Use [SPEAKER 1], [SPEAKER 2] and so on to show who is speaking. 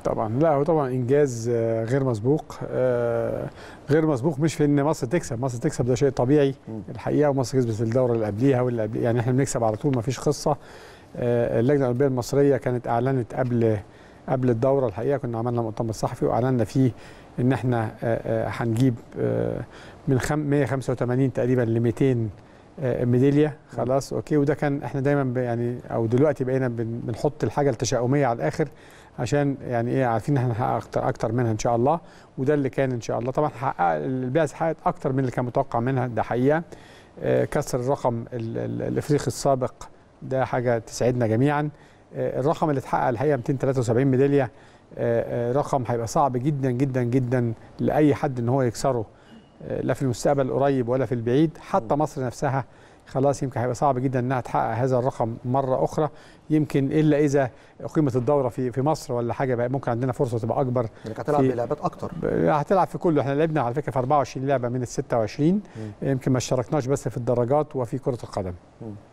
[SPEAKER 1] طبعا لا هو طبعا انجاز آه، غير مسبوق آه، غير مسبوق مش في ان مصر تكسب مصر تكسب ده شيء طبيعي الحقيقه ومصر كسبت الدوره اللي قبليها واللي قبليها يعني احنا بنكسب على طول ما فيش قصه آه، اللجنه الاولمبيه المصريه كانت اعلنت قبل قبل الدوره الحقيقه كنا عملنا مؤتمر صحفي واعلنا فيه ان احنا آه، آه، هنجيب آه، من خم- 185 تقريبا ل 200 آه، ميداليه خلاص اوكي وده كان احنا دايما ب- يعني او دلوقتي بقينا بن- بنحط الحاجه التشاؤميه على الاخر عشان يعني ايه عارفين ان احنا هنحقق اكتر اكتر منها ان شاء الله وده اللي كان ان شاء الله طبعا حقق البعثه حققت اكتر من اللي كان متوقع منها ده حقيقه آه، كسر الرقم ال- ال- الافريقي السابق ده حاجه تسعدنا جميعا آه، الرقم اللي اتحقق الحقيقه 273 ميداليه آه، آه، رقم هيبقى صعب جدا جدا جدا لاي حد ان هو يكسره آه، لا في المستقبل القريب ولا في البعيد حتى مصر نفسها خلاص يمكن هيبقى صعب جدا انها تحقق هذا الرقم مره اخرى يمكن الا اذا اقيمت الدوره في في مصر ولا حاجه بقى ممكن عندنا فرصه تبقى اكبر
[SPEAKER 2] انك هتلعب
[SPEAKER 1] في-
[SPEAKER 2] بلعبات اكتر
[SPEAKER 1] هتلعب في كله احنا لعبنا على فكره في 24 لعبه من ال 26 يمكن ما اشتركناش بس في الدرجات وفي كره القدم